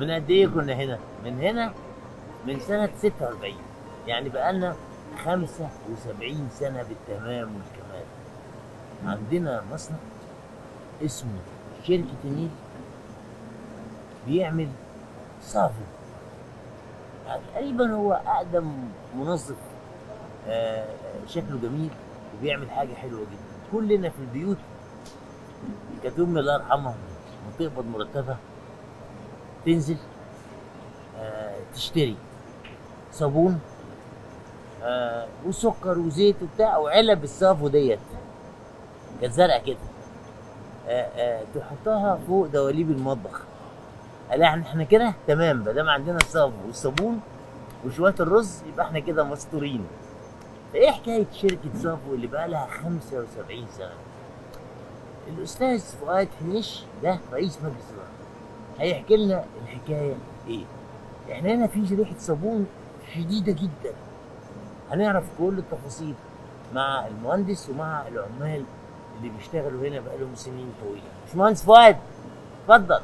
من قد ايه كنا هنا؟ من هنا من سنة 46 يعني بقالنا 75 سنة بالتمام والكمال عندنا مصنع اسمه شركة النيل بيعمل صافي يعني تقريبا هو أقدم منظف آه، شكله جميل وبيعمل حاجة حلوة جدا كلنا في البيوت كانت أمي الله يرحمها لما تقبض مرتبها تنزل آه، تشتري صابون آه، وسكر وزيت وبتاع وعلب الصافو ديت كانت زرقاء كده آه، آه، تحطها فوق دواليب المطبخ قال احنا احنا كده تمام ما دام عندنا الصابون والصابون وشويه الرز يبقى احنا كده مستورين فايه حكايه شركه صافو اللي بقى لها 75 سنه الاستاذ فؤاد حنيش ده رئيس مجلس الاداره هيحكي لنا الحكايه ايه احنا هنا في ريحه صابون شديده جدا هنعرف كل التفاصيل مع المهندس ومع العمال اللي بيشتغلوا هنا بقالهم سنين طويله باشمهندس فؤاد اتفضل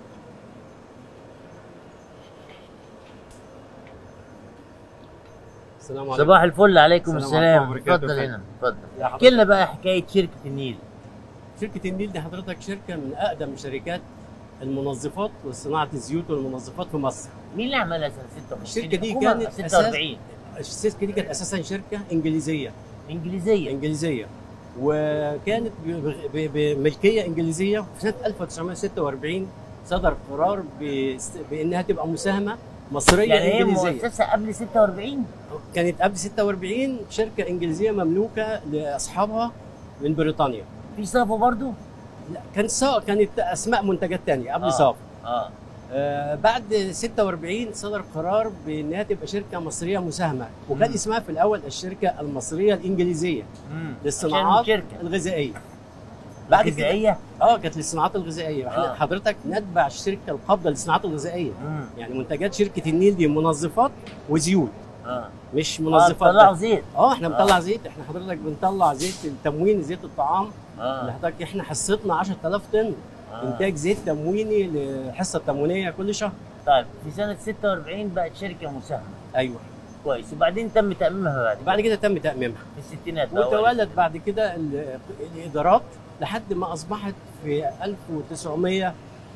السلام عليكم صباح الفل عليكم السلام السلام عليكم وبركاته اتفضل يا هنا اتفضل يا احكي حضرتك. لنا بقى حكايه شركه النيل شركة النيل دي حضرتك شركة من أقدم شركات المنظفات وصناعة الزيوت والمنظفات في مصر. مين اللي عملها سنه 26 الشركة دي الحكومة كانت 46 الشركة دي كانت أساسا شركة إنجليزية انجليزيه إنجليزية وكانت ب- ب- بملكية إنجليزية في سنة 1946 صدر قرار باست- بإنها تبقى مساهمة مصرية يعني هي إنجليزية. مؤسسه قبل 46 كانت قبل 46 شركة إنجليزية مملوكة لأصحابها من بريطانيا. في صافو برضو لا كانت صا... كانت اسماء منتجات تانية قبل آه. صاف اه آه بعد 46 صدر قرار بانها تبقى شركه مصريه مساهمه وكان مم. اسمها في الاول الشركه المصريه الانجليزيه مم. للصناعات عشان شركه الغذائيه بعد كده غذائيه اه كانت للصناعات الغذائيه احنا آه. حضرتك نتبع الشركه القابضه للصناعات الغذائيه مم. يعني منتجات شركه النيل دي منظفات وزيوت اه مش آه، منظفات طلعوا بس. زيت اه احنا بنطلع آه. زيت احنا حضرتك بنطلع زيت التموين زيت الطعام اللي اه, حضرتك احنا حصتنا 10000 طن آه. انتاج زيت تمويني للحصه التموينيه كل شهر طيب في سنه 46 بقت شركه مساهمه ايوه كويس وبعدين تم تاميمها بعد بعد كده تم تاميمها في الستينات أو وتوالت بعد كده ال- الادارات لحد ما اصبحت في 1900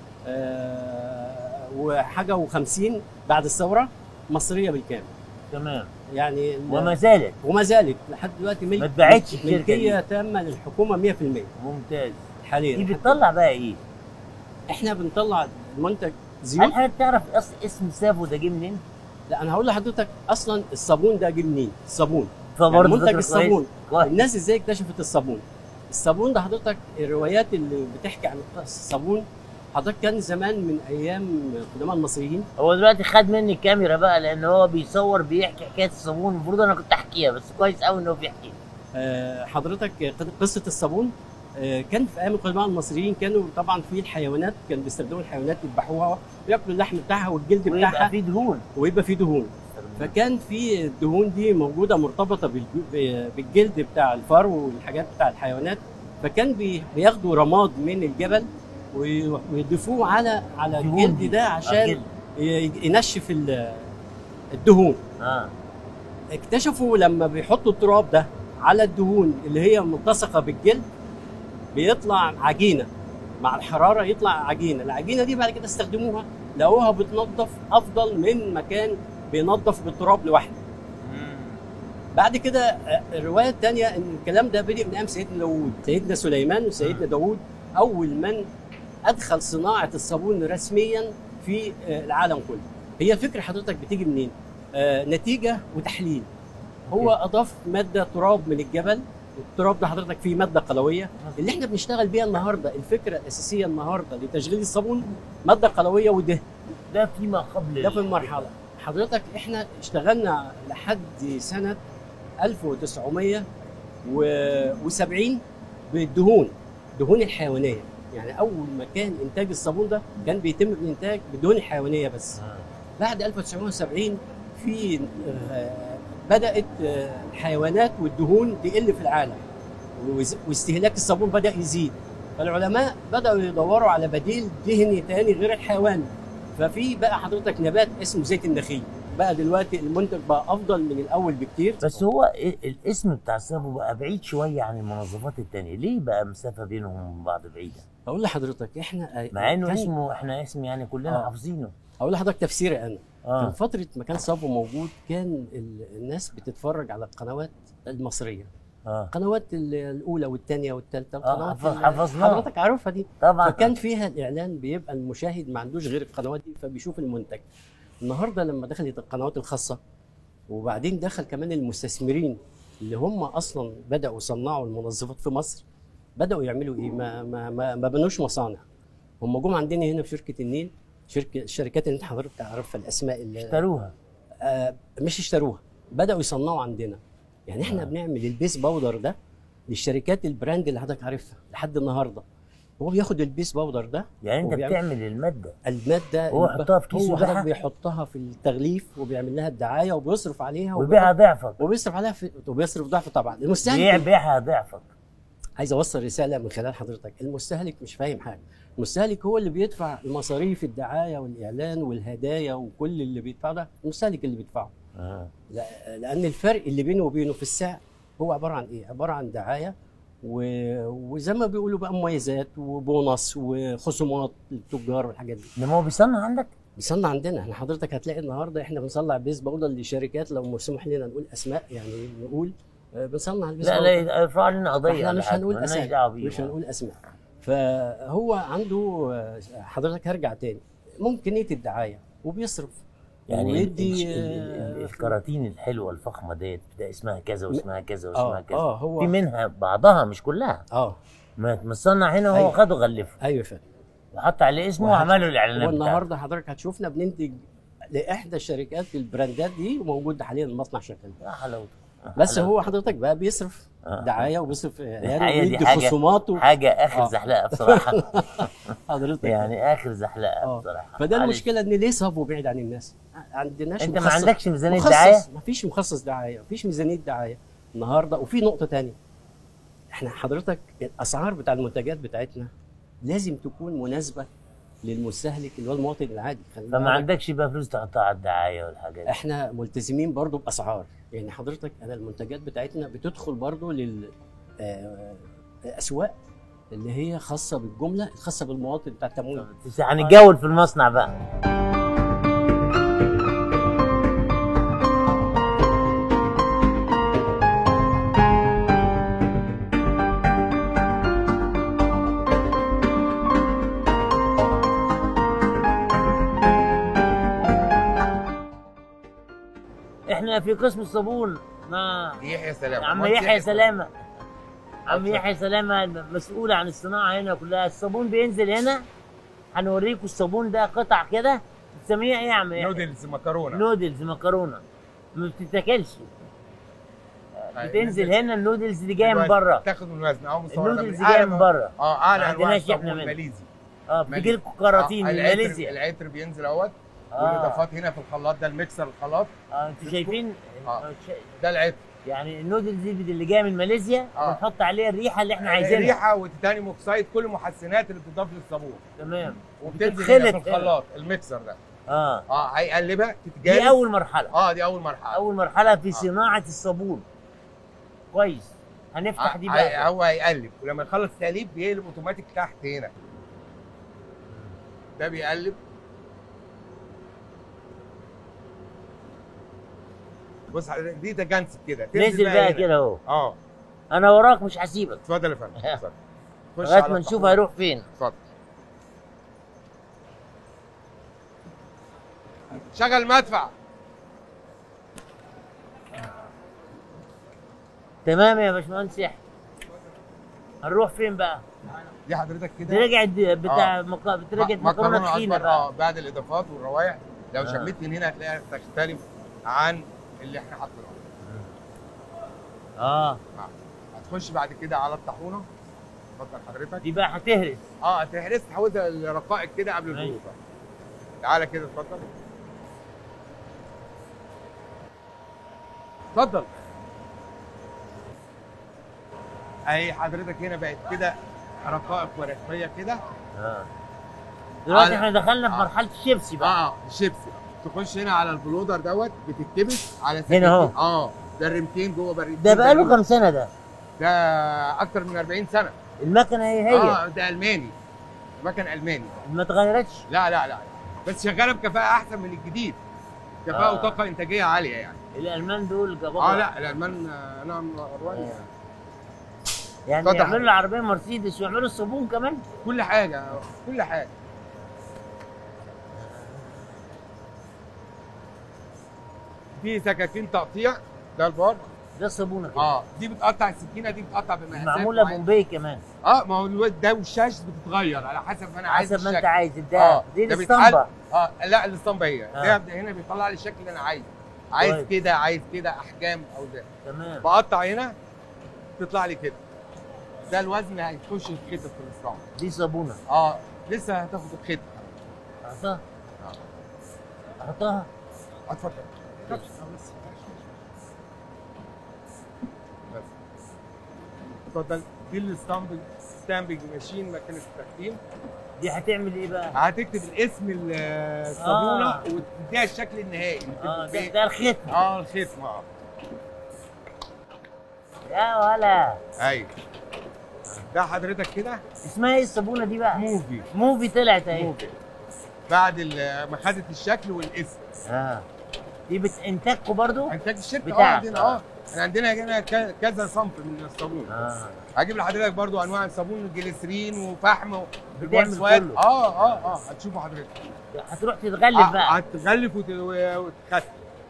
آه، وحاجه و50 بعد الثوره مصريه بالكامل تمام يعني ال- وما زالت وما زالت لحد دلوقتي ملك ما اتباعتش الشركة ملكيه تامه للحكومه 100% ممتاز دي حاليا بتطلع بقى ايه؟ احنا بنطلع المنتج هل زيوت حضرتك تعرف أص- اسم سافو ده جه منين؟ لا انا هقول لحضرتك اصلا الصابون ده جه منين الصابون فبرضه يعني منتج فكرة الصابون كويس. الناس ازاي اكتشفت الصابون الصابون ده حضرتك الروايات اللي بتحكي عن الصابون حضرتك كان زمان من ايام قدماء المصريين هو دلوقتي خد مني الكاميرا بقى لان هو بيصور بيحكي حكايه الصابون المفروض انا كنت احكيها بس كويس قوي ان هو بيحكيها آه، حضرتك قصه الصابون آه، كان في ايام القدماء المصريين كانوا طبعا في الحيوانات كانوا بيستخدموا الحيوانات يذبحوها وياكلوا اللحم بتاعها والجلد ويبقى بتاعها في دهون ويبقى فيه دهون فكان في الدهون دي موجوده مرتبطه بالج- بالجلد بتاع الفرو والحاجات بتاع الحيوانات فكان بي- بياخدوا رماد من الجبل وي- ويضيفوه على على دهون الجلد دي. ده آه، عشان جلد. ي- ينشف ال- الدهون اه اكتشفوا لما بيحطوا التراب ده على الدهون اللي هي ملتصقه بالجلد بيطلع عجينه مع الحراره يطلع عجينه العجينه دي بعد كده استخدموها لقوها بتنظف افضل من مكان بينظف بالتراب لوحده مم. بعد كده آه، الروايه الثانيه ان الكلام ده بدأ من ايام سيدنا داوود سيدنا سليمان وسيدنا داوود اول من ادخل صناعه الصابون رسميا في آه، العالم كله هي الفكره حضرتك بتيجي منين آه، نتيجه وتحليل هو أوكي. اضاف ماده تراب من الجبل التراب ده حضرتك فيه ماده قلويه اللي احنا بنشتغل بيها النهارده الفكره الاساسيه النهارده لتشغيل الصابون ماده قلويه ودهن ده فيما قبل ده في ال- المرحله حضرتك احنا اشتغلنا لحد سنه 1970 بالدهون الدهون الحيوانيه يعني اول ما كان انتاج الصابون ده كان بيتم بالانتاج بالدهون الحيوانيه بس آه. بعد 1970 في آه، بدات آه، الحيوانات والدهون تقل في العالم وز- واستهلاك الصابون بدا يزيد فالعلماء بداوا يدوروا على بديل دهني تاني غير الحيواني ففي بقى حضرتك نبات اسمه زيت النخيل بقى دلوقتي المنتج بقى افضل من الاول بكتير بس هو ال- الاسم بتاع الصابو بقى بعيد شويه عن المنظفات التانية ليه بقى مسافه بينهم وبين بعض بعيده اقول لحضرتك احنا مع انه كان- اسمه احنا اسم يعني كلنا آه. حافظينه اقول لحضرتك تفسيري انا كان اه فتره ما كان صابو موجود كان ال- الناس بتتفرج على القنوات المصريه اه القنوات ال- الاولى والثانيه والثالثه آه، القنوات حف- ال- حفظناها. حضرتك عارفها دي طبعا فكان فيها الاعلان بيبقى المشاهد ما عندوش غير القنوات دي فبيشوف المنتج النهارده لما دخلت القنوات الخاصه وبعدين دخل كمان المستثمرين اللي هم اصلا بداوا يصنعوا المنظفات في مصر بداوا يعملوا ايه ما ما ما, ما بنوش مصانع هم جم عندنا هنا في شركه النيل شركه الشركات اللي انت حضرتك عارفها الاسماء اللي اشتروها آه مش اشتروها بداوا يصنعوا عندنا يعني احنا آه. بنعمل البيس باودر ده للشركات البراند اللي حضرتك عارفها لحد النهارده هو بياخد البيس باودر ده يعني انت وبيعمل- بتعمل الماده الماده هو يحطها في كيس هو ويبيعها؟ حضرتك بيحطها في التغليف وبيعمل لها الدعايه وبيصرف عليها وبيعها ضعفك وبيصرف عليها في وبيصرف ضعف طبعا بيع المستهلك بيعها ضعفك عايز اوصل رساله من خلال حضرتك المستهلك مش فاهم حاجه المستهلك هو اللي بيدفع المصاريف الدعايه والاعلان والهدايا وكل اللي بيدفع ده المستهلك اللي بيدفعه آه. لا- لان الفرق اللي بينه وبينه في السعر هو عباره عن ايه؟ عباره عن دعايه و... وزي ما بيقولوا بقى مميزات وبونص وخصومات للتجار والحاجات دي انما هو بيصنع عندك بيصنع عندنا احنا حضرتك هتلاقي النهارده احنا بنصنع بيس باودر لشركات لو مسموح لنا نقول اسماء يعني نقول آه، بنصنع البيس لا باودر لا يرفع لنا قضيه احنا ولا مش حاجة، هنقول مالناش اسماء دعوه بيه مش هنقول اسماء فهو عنده آه، حضرتك هرجع تاني ممكنيه الدعايه وبيصرف يعني ال- ويدي ال- ال- ال- آه، الكراتين الحلوه الفخمه ديت ده اسمها كذا واسمها كذا اه واسمها كذا اه هو في منها بعضها مش كلها اه ما مصنع هنا هو أيوة. خده غلفه ايوه فعلا وحط عليه اسمه وهت- وعملوا الاعلانات بتاعته والنهارده حضرتك هتشوفنا بننتج لاحدى الشركات البراندات دي وموجود حاليا المصنع شغال يا حلاوته يا بس حلاوته. هو حضرتك بقى بيصرف آه. دعايه وبيصرف الحقيقة اعلان دي ويدي حاجة- خصومات و- حاجه اخر آه. زحلقه بصراحه حضرتك يعني اخر زحلقه اه بصراحه فده معلش. المشكله ان ليه صابو بعيد عن الناس عندناش انت ما مخصص- عندكش ميزانيه مخصص دعايه مفيش مخصص دعايه مفيش ميزانيه دعايه النهارده وفي نقطه تانية احنا حضرتك الاسعار بتاع المنتجات بتاعتنا لازم تكون مناسبه للمستهلك اللي هو المواطن العادي خلي فما بالك. عندكش بقى فلوس تحطها على الدعايه والحاجات دي احنا ملتزمين برضو باسعار يعني حضرتك انا المنتجات بتاعتنا بتدخل برضو لل آه، اسواق اللي هي خاصه بالجمله الخاصه بالمواطن بتاع التموين بس هنتجول في المصنع بقى احنا في قسم الصابون مع يحيى سلامه عم مهندس يحيى سلامه عم اتفضل. يحيى سلامه مسؤول عن الصناعه هنا كلها الصابون بينزل هنا هنوريكم الصابون ده قطع كده بتسميها ايه يا عم يحيى؟ نودلز مكرونه نودلز مكرونه ما بتتاكلش أيوة، بتنزل نزل. هنا النودلز دي جايه من الوزن. بره تاخد من الوزن او مستورده النودلز من دي جايه أعلى- من بره اه اعلى ما انواع عندناش إحنا الصابون منه. ماليزي اه بتجي لكم كراتين آه، من العطر- ماليزيا العطر بينزل اهوت آه. والاضافات هنا في الخلاط ده الميكسر الخلاط اه انتوا شايفين آه. شا- ده العطر يعني النودلز دي اللي جايه من ماليزيا آه. بنحط عليها الريحه اللي احنا عايزينها الريحه والتيتانيوم اوكسايد كل المحسنات اللي بتضاف للصابون تمام وبتنزل هنا بتتخلط في الخلاط الميكسر ده اه اه هيقلبها تتجانس دي اول مرحله اه دي اول مرحله اول مرحله في صناعه الصابون كويس هنفتح دي ه- بقى هو هيقلب ولما يخلص تقليب بيقلب اوتوماتيك تحت هنا ده بيقلب بص حضرتك دي تجانس كده تنزل نزل بقى هنا. كده اهو اه انا وراك مش هسيبك اتفضل يا فندم اتفضل خش لغايه على ما نشوف الطحون. هيروح فين اتفضل شغل مدفع تمام يا باشمهندس يحيى هنروح فين بقى؟ دي حضرتك كده بترجع الد- بتاع آه. مك... بترجع م- مكرونه تخينه أكبر، بقى اه بعد الاضافات والروائح لو آه. شميت من هنا هتلاقيها تختلف عن اللي احنا حاطينه اه آه. هتخش بعد كده على الطاحونه اتفضل حضرتك دي بقى هتهرس اه تحرس تحولها لرقائق كده قبل أيوة. البروفه تعالى كده اتفضل اتفضل اهي حضرتك هنا بقت كده رقائق ورقيه كده اه دلوقتي على- احنا دخلنا في آه. مرحله الشيبسي بقى اه شيبسي تخش هنا على البلودر دوت بتتكبس على هنا سكاكين. أهو. اه ده الرمتين جوه بريد ده بقاله كام سنه ده ده اكتر من 40 سنه المكنه هي هي اه ده الماني مكن الماني ما اتغيرتش لا لا لا بس شغاله بكفاءه احسن من الجديد كفاءه آه. وطاقه انتاجيه عاليه يعني الالمان دول جابوها اه لا الالمان آه، نعم اروان يعني. يعني اتفضل يعملوا العربيه مرسيدس ويعملوا الصابون كمان كل حاجه كل حاجه في سكاكين تقطيع ده البار ده الصابونه كده اه دي بتقطع السكينه دي بتقطع بمقاسات معموله معينة. بومبي كمان اه ما هو الواد ده والشاش بتتغير على حسب ما انا عايز حسب ما انت الشكل. عايز ده اه دي ده الاسطمبه بيتحل- اه لا الاسطمبه هي آه. ده هنا بيطلع لي الشكل اللي انا عايزه عايز كويس. كده عايز كده احجام او ده تمام بقطع هنا تطلع لي كده ده الوزن هيخش في خطه في الاسطمبه دي صابونه اه لسه هتاخد الخطه احطها احطها اتفضل بس اتفضل دي الستامبنج ستامبنج ماشين مكنه التخديم دي هتعمل ايه بقى؟ هتكتب الاسم ال- الصابونه آه. وتديها الشكل النهائي اه ده, بتبقى- ده الختم اه الختم اه يا ولا ايوه ده حضرتك كده اسمها ايه الصابونه دي بقى؟ موفي موفي طلعت اهي موفي بعد ال- ما خدت الشكل والاسم اه دي بتنتجكوا برضو؟ انتاج الشركه اه بتاعك، عندنا آه. اه احنا عندنا هنا ك- كذا صنف من الصابون اه هجيب لحضرتك برضو انواع الصابون جليسرين وفحم بتعمل واسواد كله. اه اه اه هتشوفوا حضرتك هتروح تتغلب آه، بقى هتغلف وت- وتخفف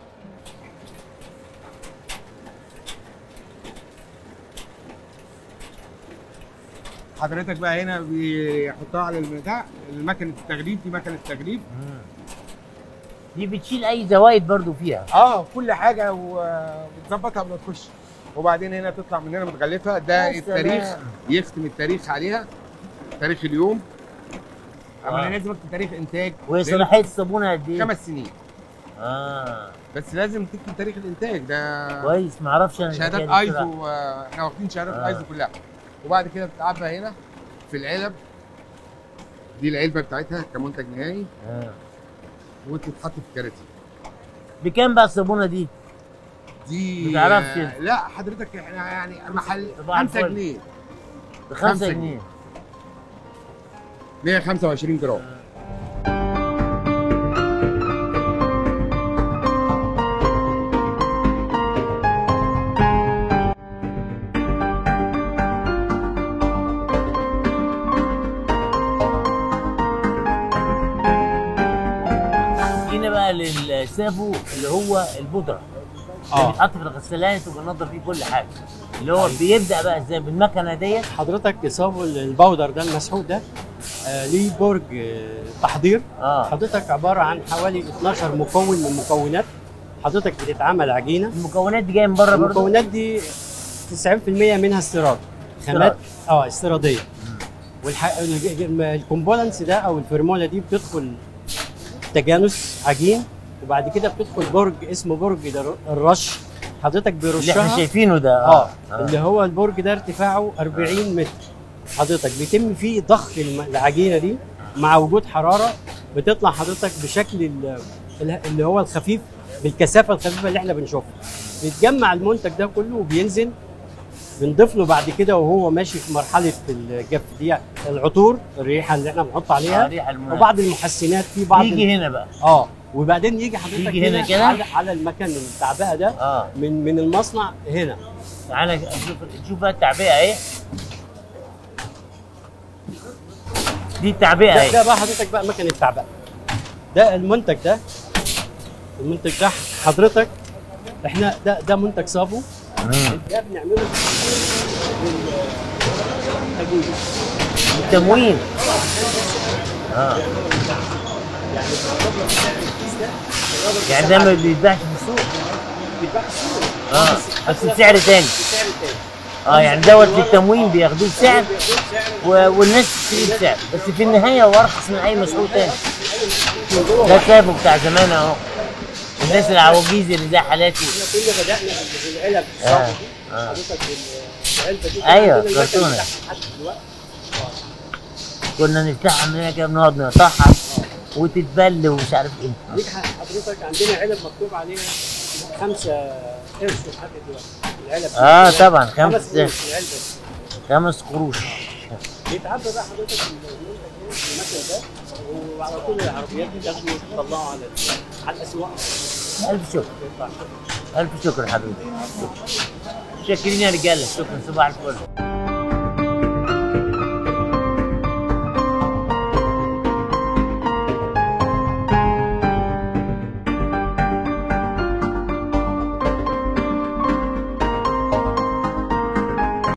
حضرتك بقى هنا بيحطها على البتاع المكنه التغليف دي مكنه تغليف مم. دي بتشيل اي زوايد برضو فيها اه كل حاجه وبتظبطها قبل ما تخش وبعدين هنا تطلع من هنا متغلفه ده يا التاريخ سلام. يختم التاريخ عليها تاريخ اليوم اما آه. انا لازم اكتب تاريخ انتاج وهي صلاحيه الصابونه قد ايه؟ خمس سنين اه بس لازم تكتب تاريخ الانتاج ده كويس ما اعرفش انا شهادات الحكاية دي بصراحة. ايزو آه، احنا واخدين شهادات آه. ايزو كلها وبعد كده بتتعبى هنا في العلب دي العلبه بتاعتها كمنتج نهائي آه. وتتحط في كراتين بكام بقى الصابونه دي؟ دي ما تعرفش آه، انت. لا حضرتك احنا يعني محل صباح 5 الفل. جنيه ب خمسة 5 جنيه. جنيه 125 جرام جينا بقى للسافو اللي هو البودره اللي اه بيتحط في الغسالات وبننضف فيه كل حاجه اللي هو بيبدا بقى ازاي بالمكنه ديت حضرتك صابون الباودر ده المسحوق ده آه ليه برج آه تحضير اه حضرتك عباره عن حوالي 12 مكون من مكونات حضرتك بتتعمل عجينه المكونات دي جايه من بره برضه المكونات دي 90% منها استيراد خامات اه استيراديه والح... الكومبوننتس ده او الفرموله دي بتدخل تجانس عجين وبعد كده بتدخل برج اسمه برج در- الرش حضرتك اللي احنا بيرشها شايفينه ده اه اللي هو البرج ده ارتفاعه 40 متر حضرتك بيتم فيه ضخ الم- العجينه دي مع وجود حراره بتطلع حضرتك بشكل ال- ال- اللي هو الخفيف بالكثافه الخفيفه اللي احنا بنشوفها بيتجمع المنتج ده كله وبينزل بنضيف له بعد كده وهو ماشي في مرحله الجف دي العطور الريحه اللي احنا بنحط آه، عليها ريحه المنى وبعض المحسنات في بعض يجي هنا بقى اه وبعدين يجي حضرتك يجي هنا كده؟ على, على المكان التعبئه ده اه من من المصنع هنا تعالى نشوف نشوف بقى التعبئه اهي دي التعبئه ده, اهي ده بقى حضرتك بقى مكنه التعبئه ده المنتج ده المنتج ده حضرتك احنا ده ده منتج صابو مم. ده بنعمله للتجويد التموين اه يعني بنضرب لك سعر الكيس ده يعني ده ما بيتباعش في السوق بيتباع في السوق اه بس بسعر تاني بسعر تاني اه يعني دوت للتموين بياخدوه بسعر بياخدوه بسعر و- والناس تشتريه بسعر بس في النهايه هو ارخص من اي مسؤول تاني ده كابو بتاع زمان اهو الناس العواجيز اللي زي حالاتي احنا كنا بدانا بالعلب آه، الصعبه دي آه. حضرتك بالعلبه دي أيوة، عندنا المكنة كرتونة. بتاعها لحد دلوقتي كنا نفتحها من هنا كده بنقعد نقطعها وتتبل ومش عارف ايه ليك حق حضرتك عندنا علب مكتوب عليها خمسة قرش لحد دلوقتي العلب اه دي. طبعا خمس خمس قرش العلبة خمس قروش بيتعبى بقى حضرتك المنتج في المكنة ده وعلى طول العربيات بتاخده وتطلعه على ال- على الاسواق الف شكر يطلع الف شكر حبيبي شكرين يا رجاله شكرا صباح الفل